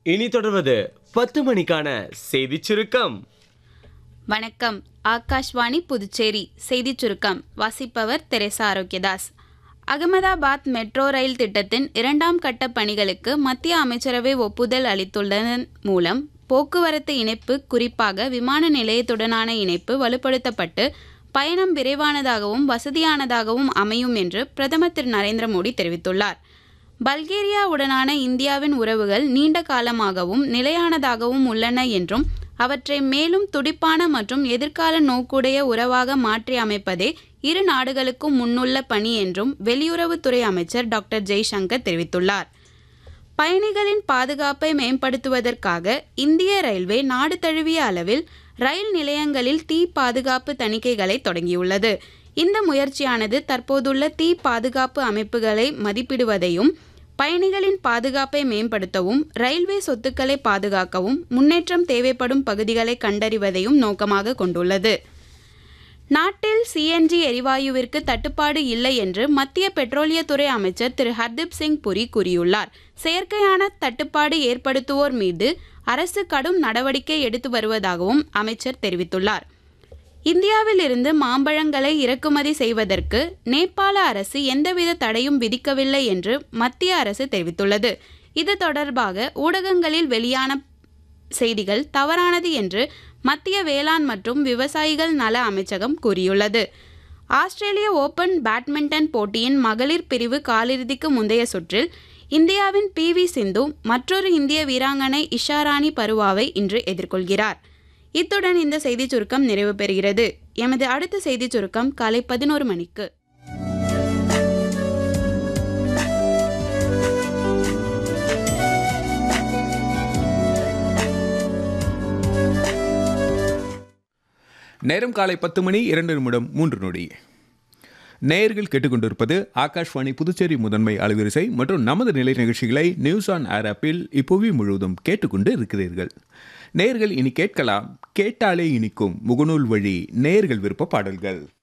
இனி தொடர்வது பத்து மணிக்கான செய்திச் சுருக்கம் வணக்கம் ஆகாஷ்வாணி புதுச்சேரி செய்திச் சுருக்கம் வாசிப்பவர் Teresa Arokiyadas Ahmedabad metro rail திட்டத்தின் இரண்டாம் கட்ட பணிகளுக்கு மத்திய அமைச்சரவை ஒப்புதல் அளித்துள்ளதன் மூலம் போக்குவரத்து இணைப்பு குறிப்பாக விமான நிலையத்துடனான இணைப்பு வலுப்படுத்தப்பட்டு பயணம் விரைவானதாகவும் வசதியானதாகவும் அமையும் என்று பிரதமர் திரு நரேந்திர மோடி தெரிவித்துள்ளார் பல்கேரியாவுடனான இந்தியாவின் உறவுகள் நீண்ட காலமாகவும் நிலையானதாகவும் உள்ளன என்றும் அவற்றை மேலும் துடிப்பான மற்றும் எதிர்கால நோக்குடைய உறவாக மாற்றி அமைப்பதே இரு நாடுகளுக்கும் முன்னுள்ள பணி என்றும் வெளியுறவுத்துறை அமைச்சர் டாக்டர் ஜெய்சங்கர் தெரிவித்துள்ளார் பயணிகளின் பாதுகாப்பை மேம்படுத்துவதற்காக இந்திய ரயில்வே நாடு தழுவிய அளவில் ரயில் நிலையங்களில் தீ பாதுகாப்பு தணிக்கைகளை தொடங்கியுள்ளது இந்த முயற்சியானது தற்போதுள்ள தீ பாதுகாப்பு அமைப்புகளை மதிப்பிடுவதையும் பயணிகளின் பாதுகாப்பை மேம்படுத்தவும் ரயில்வே சொத்துக்களை பாதுகாக்கவும் முன்னேற்றம் தேவைப்படும் பகுதிகளை கண்டறிவதையும் நோக்கமாக கொண்டுள்ளது நாட்டில் சிஎன்ஜி எரிவாயுவிற்கு தட்டுப்பாடு இல்லை என்று மத்திய பெட்ரோலியத்துறை அமைச்சர் திரு ஹர்தீப் சிங் புரி கூறியுள்ளார் செயற்கையான தட்டுப்பாடு ஏற்படுத்துவோர் மீது அரசு கடும் நடவடிக்கை எடுத்து வருவதாகவும் அமைச்சர் தெரிவித்துள்ளார் இந்தியாவில் இருந்து மாம்பழங்களை இறக்குமதி செய்வதற்கு நேபாள அரசு எந்தவித தடையும் விதிக்கவில்லை என்று மத்திய அரசு தெரிவித்துள்ளது இது தொடர்பாக ஊடகங்களில் வெளியான செய்திகள் தவறானது என்று மத்திய வேளாண் மற்றும் விவசாயிகள் நல அமைச்சகம் கூறியுள்ளது ஆஸ்திரேலிய ஓபன் பேட்மிண்டன் போட்டியின் மகளிர் பிரிவு காலிறுதிக்கு முந்தைய சுற்றில் இந்தியாவின் பி வி சிந்து மற்றொரு இந்திய வீராங்கனை இஷாராணி பருவாவை இன்று எதிர்கொள்கிறார் இத்துடன் இந்த செய்திச் சுருக்கம் நிறைவு பெறுகிறது எமது அடுத்த செய்திச் சுருக்கம் காலை பதினோரு மணிக்கு நேரம் காலை பத்து மணி இரண்டு நிமிடம் மூன்று நொடி நேயர்கள் கேட்டுக்கொண்டிருப்பது ஆகாஷ்வாணி புதுச்சேரி முதன்மை அலைவரிசை மற்றும் நமது நிலை நிகழ்ச்சிகளை நியூஸ் ஆன் ஏர் ஆப்பில் இப்புவி முழுவதும் கேட்டுக்கொண்டு இருக்கிறீர்கள் நேயர்கள் இனி கேட்கலாம் கேட்டாலே இனிக்கும் முகநூல் வழி நேயர்கள் விருப்ப பாடல்கள்